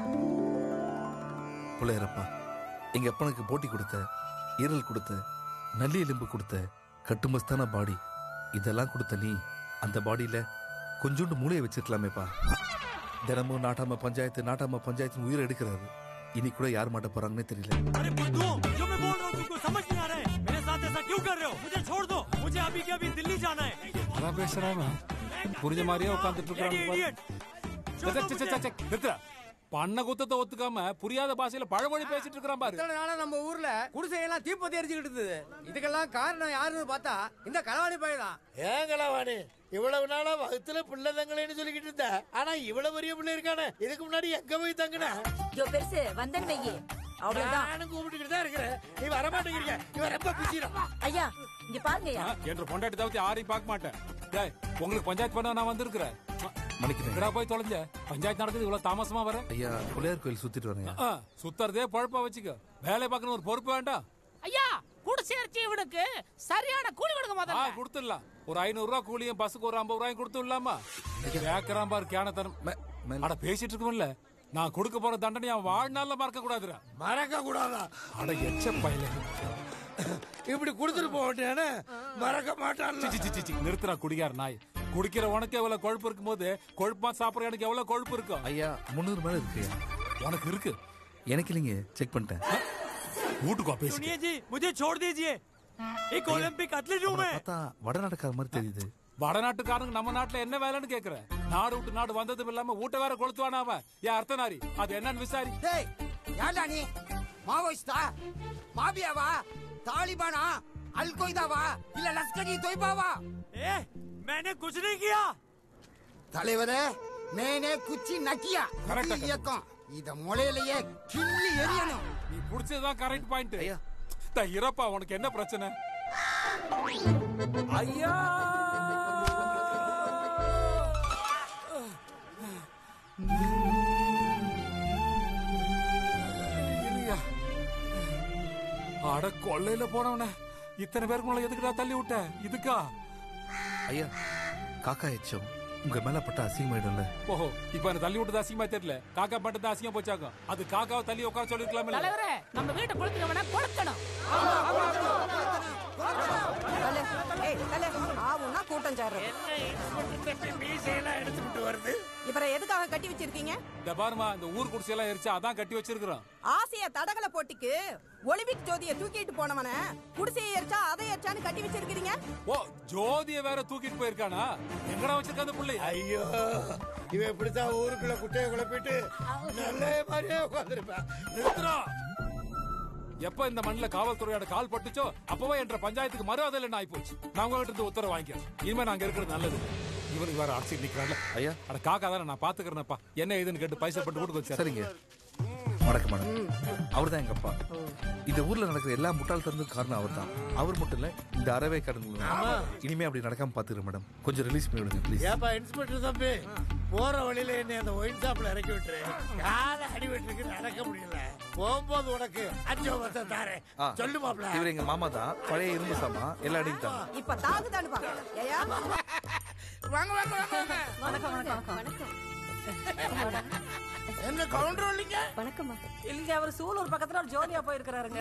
பிள்ளையரப்பா எங்க அப்பனுக்கு போட்டி கொடுத்த ஈரல் கொடுத்த நல்லி எலும்பு கொடுத்த கட்டுமஸ்தான பாடி இதெல்லாம் கொடுத்த நீ அந்த பாடியில கொஞ்சோண்டு மூளையை வச்சிருக்கலாமேப்பா தினமும் நாட்டாம பஞ்சாயத்து நாட்டாம பஞ்சாயத்து உயிரை எடுக்கிறாரு இனி கூட யார் மாட்ட போறாங்கன்னே தெரியல अरे बुद्धू जो मैं बोल रहा हूँ तुमको समझ नहीं आ रहा है मेरे साथ ऐसा क्यों कर रहे हो मुझे छोड़ दो मुझे अभी के अभी दिल्ली जाना है அதான் பேசுறானா புரிஞ்ச மாதிரியே உட்காந்துட்டு Idiot, idiot. छोड़ दो मुझे। இருக்காங்க பண்ண குத்தத்தை ஒத்துக்காம புரியாத பாஷையில பழமொழி பேசிட்டு இருக்கிறான் பாரு இத்தனை நாளா நம்ம ஊர்ல குடிசையெல்லாம் தீப்பத்தி எரிச்சுக்கிட்டு இருந்தது இதுக்கெல்லாம் காரணம் யாருன்னு பார்த்தா இந்த களவாணி பையன் ஏங்களாவாணி இவ்வளவு நாளா வகுத்துல பிள்ளை தங்களேன்னு சொல்லிக்கிட்டு இருந்த ஆனா இவ்வளவு பெரிய பிள்ளை இருக்கானே இதுக்கு முன்னாடி எங்க போய் தங்கின ஜோ பெருசு வந்தன் வையே அவ்வளவுதான் நானும் கூப்பிட்டுக்கிட்டு தான் இருக்கிறேன் நீ வர மாட்டேங்கிறீங்க இவன் ரொம்ப பிசிறான் ஐயா இங்க பாருங்கய்யா என்ற பொண்டாட்டி தவிர்த்து யாரையும் பார்க்க மாட்டேன் டேய் உங்களுக்கு பஞ்சாயத்து பண்ண நான் வந்திருக்கிறேன் மன்னிக்கிறேன் எங்கடா போய் தொலைஞ்ச பஞ்சாயத்து நடக்குது இவ்வளவு தாமசமா வர ஐயா பிள்ளையார் கோயில் சுத்திட்டு வரேன் ஆ, சுத்தறதே பழப்பா வச்சுக்க வேலை பார்க்கணும் ஒரு பொறுப்பு வேண்டாம் ஐயா குடிசேர்ச்சி இவனுக்கு சரியான கூலி கொடுக்க ஆ முதல்ல கொடுத்துடலாம் ஒரு ஐநூறு ரூபா கூலியும் பஸ்ஸுக்கு ஒரு ஐம்பது ரூபாயும் கொடுத்துடலாமா கேக்குறான் பாரு கேனத்தனம் மே- மேல- அட பேசிட்டு இருக்கோம்ல நான் கொடுக்க போற தண்டனை அவன் வாழ்நாள்ல மறக்க கூடாதுடா மறக்க கூடாதா அட எச்ச பையல இப்படி கொடுத்துட்டு போக வேண்டியானே மறக்க மாட்டான்ல சி, சி, சி, சி, நிறுத்துறா குடிகார நாய் குடிக்கிற உனக்கு எவ்வளவு கொழுப்பு இருக்கும் போது கொழுப்பா சாப்பிடுற எனக்கு எவ்வளவு கொழுப்பு இருக்கும் ஐயா முந்நூறு மேல இருக்கு உனக்கு இருக்கு எனக்கு இல்லைங்க செக் பண்ணிட்டேன் வீட்டுக்கோ பேசி सुनिए जी मुझे छोड़ दीजिए एक ओलंपिक एथलीट हूँ அவனை मैं பார்த்தா வடநாட்டுக்கார மாதிரி தெரியுது வடநாட்டுக்காரங்க நம்ம நாட்டுல என்ன வேலைன்னு கேக்குற நாடு விட்டு நாடு வந்ததும் இல்லாம வீட்டை வேற கொளுத்துவானா அவன் ஏன் அர்த்தநாரி அது என்னன்னு விசாரி டேய் யாரா நீ மாவோயிஸ்டா மாபியாவா தாலிபானா அல் கொய்தாவா இல்ல லஷ்கரி தொய்பாவா ए मैंने कुछ नहीं किया தலைவரே மேனே குச்சி நக்கியா Correct, இது இயக்கம் இத முளையிலேயே கிள்ளி எரியணும் நீ புடிச்சதுதான் கரெக்ட் பாயிண்ட் ஐயா. இறப்பா உனக்கு என்ன பிரச்சனை ஐயா இருயா. அட கொள்ளையில போனவன இத்தனை பேருக்கு முன்னால எதுக்குடா தள்ளி விட்ட இதுக்கா ஐயா காக்கா எச்சம் உங்க மேல பட்ட அசிங்கமாயிடும்ல ஓஹோ இப்ப என்ன தள்ளி விட்டது அசிங்கமா தெரியல காக்கா மட்டும் தான் அசிங்கம் போச்சாங்க அது காக்காவை தள்ளி உட்கார சொல்லிருக்கலாம்ல தலைவரே நம்ம வீட்டை கொளுத்துக்கவன கொளுத்தணும் ஆவுன்னா கூட்டம் சாடுறது மீசையெல்லாம் எடுத்துக்கிட்டு வருது இவரை எதுக்காக கட்டி வச்சிருக்கீங்க இந்த பாருமா இந்த ஊர் குடிசையெல்லாம் எரிச்சா அதான் கட்டி வச்சிருக்கிறோம் ஆசிய தடகள போட்டிக்கு ஒலிம்பிக் ஜோதியை தூக்கிட்டு போனவன குடிசையை எரிச்சா அதை எரிச்சான்னு கட்டி வச்சிருக்கீங்க ஓ ஜோதிய வேற தூக்கிட்டு போயிருக்கானா எங்கடா வச்சிருக்க அந்த புள்ளை ஐயோ இவன் இப்படித்தான் ஊருக்குள்ள குட்டையை குழப்பிட்டு நல்ல மாதிரியே உட்காந்துருப்பேன் நிறுத்துறா எப்ப இந்த மண்ணுல காவல்துறையோட கால் பட்டுச்சோ அப்பவே என்ற பஞ்சாயத்துக்கு மரியாதை இல்லைன்னு ஆயி போச்சு நான் உங்ககிட்ட இருந்து உத்தரவு வாங்கிக்கிறேன் இனிமே நாங்க இருக்கிறது நல்லது இவனுக்கு வேற அரசியல் நிக்கிறான்ல ஐயா அட காக்கா தானே நான் பாத்துக்கிறேன்ப்பா என்ன ஏதுன்னு கேட்டு பைசா பட்டு வீட்டுக்கு வச்சு சரிங்க வணக்கம் மேடம் அவர் தான் எங்க அப்பா இந்த ஊர்ல நடக்கிற எல்லா முட்டாள்தனத்துக்கும் காரணம் அவர் தான் அவர் மட்டும் இல்ல இந்த அறவே கடன்களும் இனிமே அப்படி நடக்காம பாத்துக்கிறேன் மேடம் கொஞ்சம் ரிலீஸ் பண்ணி விடுங்க ப்ளீஸ் ஏப்பா இன்ஸ்பெக்டர் தம்பி போற வழியில என்னை அந்த ஒயின் ஷாப்ல இறக்கி விட்டுரு கால அடி விட்டுருக்கு நடக்க முடியல போகும்போது உனக்கு அஞ்சு வருஷம் தாரேன் சொல்லு மாப்ள இவர் எங்க மாமா தான் பழைய இரும்பு சாமா எல்லா அடியும் தான் இப்ப தாகுதான்னு பாக்க ஏயா வாங்க வாங்க வாங்க வாங்க. வணக்கம் வணக்கம் வணக்கம் என்ன கவுண்டர் இல்லைங்க வணக்கம்மா இல்லைங்க அவர் சூலூர் பக்கத்துல ஒரு ஜோதியா போயிருக்கிறாருங்க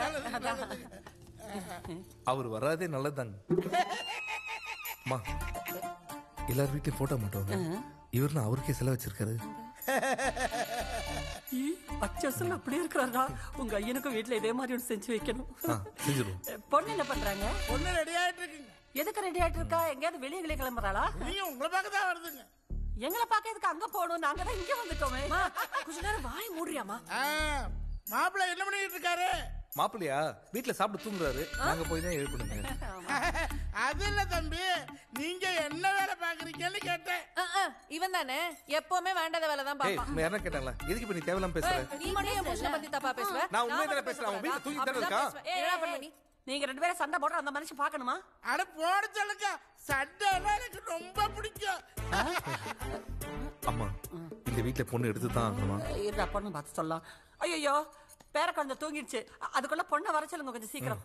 அவர் வராதே நல்லதுதாங்க அம்மா எல்லார் வீட்லயும் போட்டோ மாட்டோங்க இவர்னு அவருக்கே செலவு வச்சிருக்காரு அச்சசல் அப்படி இருக்கிறாரா உங்க ஐயனுக்கும் வீட்டுல இதே மாதிரி ஒன்று செஞ்சு வைக்கணும் ஆ செஞ்சிருவோம் பொண்ணு என்ன பண்றாங்க ஒண்ணு ரெடி ஆயிட்டு இருக்குங்க எதுக்கு ரெடி ஆயிட்டு இருக்கா எங்கேயாவது வெளியே வெளியே கிளம்புறாளா நீங்க உங்களை பார்க்க தான் வருதுங்க எங்களை பார்க்க எதுக்கு அங்க போகணும் நாங்க தான் இங்க வந்துட்டோமே கொஞ்ச நேரம் வாய் மூடுறியாமா மாப்பிள்ள என்ன பண்ணிட்டு இருக்காரு மாப்பிள்ளையா வீட்டுல சாப்பிட்டு தூங்குறாரு நாங்க போய் தான் எழுப்பணுங்க அது இல்ல தம்பி நீங்க என்ன வேலை பாக்குறீங்கன்னு கேட்டேன் இவன் தானே எப்பவுமே வேண்டாத வேலை தான் ஏய் உன்னை யாரா கேட்டாங்களா எதுக்கு இப்ப நீ தேவையில்லாம பேசுற நீ மட்டும் என் புருஷனை பத்தி தப்பா பேசுவ நான் உண்மையை தானே பேசுறேன். அவன் வீட்டுல தூங்கிட்டு தானே இருக்கான். என்ன பண்ணுவ நீ நீங்க ரெண்டு பேரும் சண்டை போடுற அந்த மனுஷன் பார்க்கணுமா அட போட சொல்லுங்க சட்டை எல்லாம் எனக்கு ரொம்ப பிடிக்கும் அம்மா இந்த வீட்டுல பொண்ணு எடுத்து தான் ஆகணுமா இருடா பொண்ணு பார்த்து சொல்லலாம் ஐயோ பேர குழந்தை தூங்கிடுச்சு அ- அதுக்குள்ள பொண்ணை வர சொல்லுங்க கொஞ்சம் சீக்கிரம்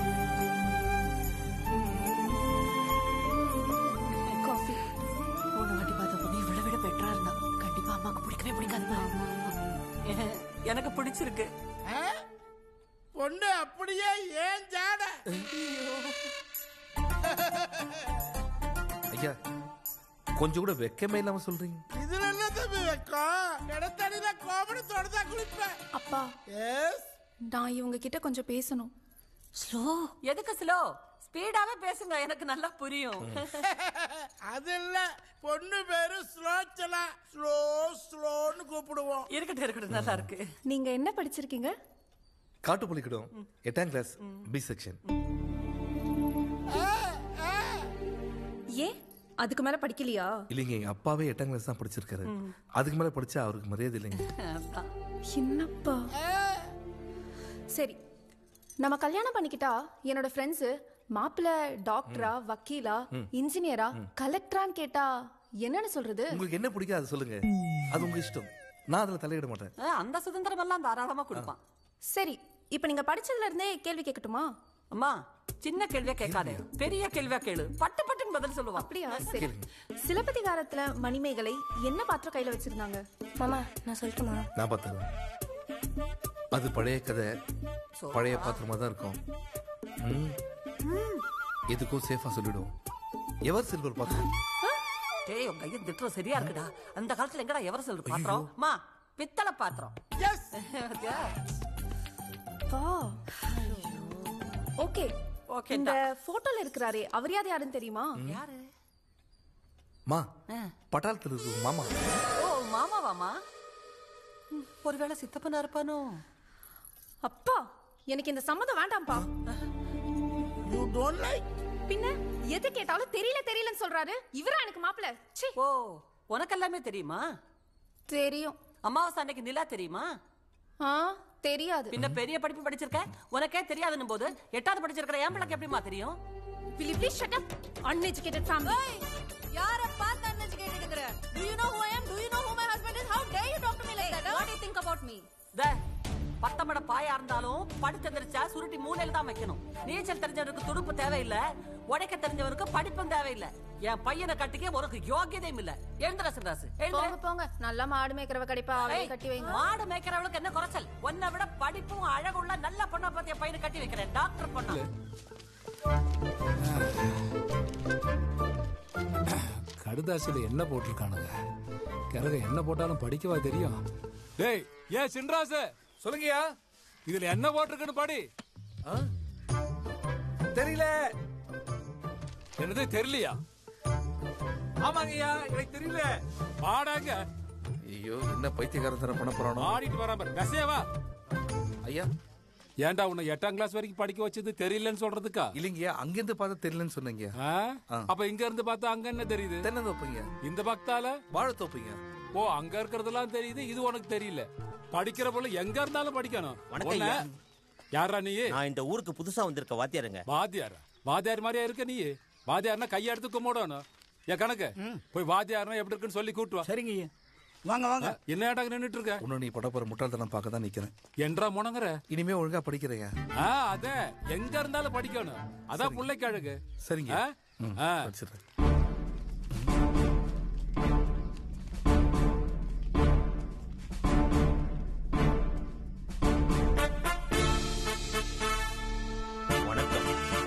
காஃபி எனக்கு பிடிச்சிருக்கு ஆ? பொண்ணு அப்படியே ஏன் ஜாட ஐயா கொஞ்சம் கூட வெக்கமே இல்லாம சொல்றீங்க இதுல என்ன தம்பி வைக்கும் இடத்தடியில கோபடி தொடர்ந்தா குளிப்பேன் அப்பா எஸ் நான் இவங்க கிட்ட கொஞ்சம் பேசணும் ஸ்லோ எதுக்கு ஸ்லோ ஸ்பீடாவே பேசுங்க எனக்கு நல்லா புரியும் அது இல்ல பொண்ணு பேரு ஸ்லோச்சலா ஸ்லோ ஸ்லோன்னு கூப்பிடுவோம் இருக்கட்டும் இருக்கட்டும் நல்லா இருக்கு நீங்க என்ன படிச்சிருக்கீங்க காட்டுப்பள்ளிக்கிடும் எட்டாம் கிளாஸ் பி செக்ஷன் ஏன் அதுக்கு மேல படிக்கலையா இல்லைங்க எங்க அப்பாவே எட்டாம் கிளாஸ் தான் படிச்சிருக்காரு அதுக்கு மேல படிச்சா அவருக்கு மரியாதை இல்லைங்க அதான். என்னப்பா சரி நம்ம கல்யாணம் பண்ணிக்கிட்டா என்னோட ஃப்ரெண்ட்ஸ் மாப்பிள்ளை டாக்டரா வக்கீலா இன்ஜினியரா கலெக்டரான்னு கேட்டா என்னன்னு சொல்றது உங்களுக்கு என்ன பிடிக்கும் அதை சொல்லுங்க அது உங்க இஷ்டம் நான் அதுல தலையிட மாட்டேன் ஆ, அந்த சுதந்திரம் எல்லாம் தாராளமா கொடுப்பான் சரி இப்போ நீங்க படிச்சதுல இருந்தே கேள்வி கேட்கட்டுமா அம்மா சின்ன கேள்வியா கேட்காதே பெரிய கேள்வியா கேளு பட்டு பட்டுன்னு பதில் சொல்லுவான் அப்படியா சரி சிலப்பதிகாரத்துல மணிமேகலை என்ன பாத்திரம் கையில வச்சிருந்தாங்க மாமா நான் சொல்லட்டுமா நான் பார்த்தேன் அது பழைய கதை பழைய பாத்திரமா தான் இருக்கும் ம். எதுக்கும் சேஃபா சொல்லிடுவோம் எவர் சில்வர் பாத்திரம் டேய் உங்க ஐயன் திட்டுற சரியா இருக்குடா அந்த காலத்துல எங்கடா எவர சொல்லு பாத்திரம் அம்மா பித்தளை பாத்திரம் எஸ் பாத்தியா? பா ஓகே ஓகே இந்த போட்டோல இருக்கிறாரே அவர் யார் யாருன்னு தெரியுமா யாரு மா பட்டாளத்தில் இருக்கு மாமா ஓ மாமாவாமா ம், ஒருவேளை சித்தப்பனா இருப்பானோ அப்பா எனக்கு இந்த சம்மதம் வேண்டாம்ப்பா யூ டோன்ட் லைக் பின்ன எது கேட்டாலும் தெரியல தெரியலன்னு சொல்றாரு இவரா எனக்கு மாப்பிள்ள ச்சீ ஓ உனக்கு எல்லாமே தெரியுமா தெரியும் அமாவாசை அன்னைக்கு நிலா தெரியுமா ஆ தெரியாது பின்ன பெரிய படிப்பு படிச்சிருக்க உனக்கே தெரியாதுன்னும் போது எட்டாவது படிச்சிருக்கிற என் பிள்ளைக்கு எப்படிமா தெரியும் will you please shut up uneducated family யார பார்த்து அன்எஜுகேட்டட் இருக்கிற do you know who I am do you know who my husband is how dare you talk to me like that what do you think about me தே, பத்தமட பாயா இருந்தாலும் படுத்து எந்திரிச்சா சுருட்டி மூலையில தான் வைக்கணும் நீச்சல் தெரிஞ்சவனுக்கு துடுப்பு தேவையில்லை உடைக்க தெரிஞ்சவனுக்கு படிப்பும் தேவையில்லை என் பையனை கட்டிக்க உனக்கு யோகியதையும் இல்ல எழுந்துடா சிவதாசு போங்க போங்க நல்லா மாடு மேய்க்கிறவ கிடைப்பா அவளே கட்டி வைங்க மாடு மேய்க்கிறவளுக்கு என்ன குறைச்சல் உன்னை விட படிப்பும் அழகுள்ள நல்ல பொண்ணை பத்தி என் பையனை கட்டி வைக்கிறேன் டாக்டர் பொண்ணு கடுதாசில என்ன போட்டிருக்கானுங்க கிரக என்ன போட்டாலும் படிக்கவா தெரியும் டேய் ஏன் சின்ராசு சொல்லுங்கயா இதுல என்ன போட்டிருக்குன்னு படி தெரியல என்னது தெரியலையா ஆமாங்கய்யா எனக்கு தெரியல பாடாங்க ஐயோ என்ன பைத்தியக்காரன் தரம் பண்ண போறானோ ஆடிட்டு வராம மெசேவா ஐயா ஏன்டா உன்னை எட்டாம் கிளாஸ் வரைக்கும் படிக்க வச்சது தெரியலன்னு சொல்றதுக்கா இல்லைங்கய்யா அங்கிருந்து பார்த்தா தெரியலன்னு சொன்னீங்க ஆ? அப்ப இங்க இருந்து பார்த்தா அங்க என்ன தெரியுது தென்னந்தோப்புங்க இந்த பக்தால வாழைத்தோப்புங்க ஓ அங்க இருக்கிறதெல்லாம் தெரியுது இது உனக்கு தெரியல படிக்கிற போல எங்க இருந்தாலும் படிக்கணும் வணக்கம் உன்னை- ஐயா. யாரா நீ நான் இந்த ஊருக்கு புதுசா வந்திருக்க வாத்தியாருங்க வாத்தியாரா வாத்தியார் மாதிரியா இருக்க நீ வாத்தியார்னா கையை எடுத்து கும்பிடணும் என் கணக்கு போய் வாத்தியார்னா எப்படி இருக்குன்னு சொல்லி கூட்டு வா சரிங்க வாங்க வாங்க என்ன இடங்க நின்னுட்டு இருக்க இன்னும் நீ படப்போற முட்டாள்தனம் பார்க்க தான் நிக்கிறேன் என்றா முணங்குற இனிமே ஒழுங்கா படிக்கிறேங்க ஆ அதே எங்க இருந்தாலும் படிக்கணும் அதான் பிள்ளைக்கு அழகு சரிங்க ஆ? ம், ஆ. படிச்சிடுறேன் வணக்கம்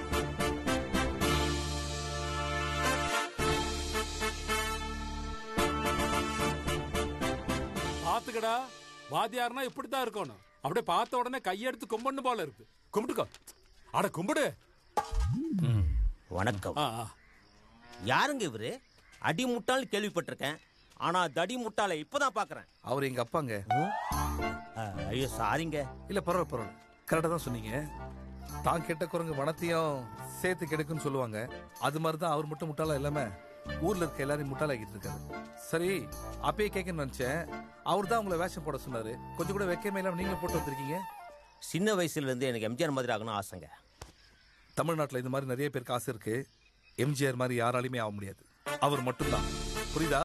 பாத்துக்கடா வாத்தியார்னா இப்படித்தான் இருக்கணும் அப்படியே பார்த்த உடனே கையெடுத்து கும்பிடணும் போல இருக்கு கும்பிட்டுக்கோ அட கும்பிடு வணக்கம் ஆ, ஆ. யாருங்க இவரு அடி முட்டாள்னு கேள்விப்பட்டிருக்கேன் ஆனா தடி முட்டாளை இப்பதான் பாக்குறேன் அவர் எங்க அப்பாங்க ஐயோ சாரிங்க இல்ல பரவாயில்ல பரவாயில்ல கரெக்டா தான் சொன்னீங்க தான் கெட்ட குரங்கு வனத்தையும் சேர்த்து கெடுக்குன்னு சொல்லுவாங்க அது மாதிரி தான் அவர் மட்டும் முட்டாளா இல்லாம ஊர்ல இருக்க எல்லாரையும் முட்டாளாக்கிட்டு இருக்காரு சரி அப்பயே கேட்கணும்னு நினைச்சேன் அவர் தான் உங்களை வேஷம் போட சொன்னாரு கொஞ்சம் கூட வைக்கமே இல்லாம நீங்க போட்டு வந்திருக்கீங்க சின்ன வயசுல இருந்து எனக்கு எம்ஜிஆர் மாதிரி ஆகணும் ஆசைங்க தமிழ்நாட்டுல இந்த மாதிரி நிறைய பேருக்கு ஆசை இருக்கு எம்ஜிஆர் மாதிரி யாராலையுமே ஆக முடியாது அவர் மட்டும்தான் புரியுதா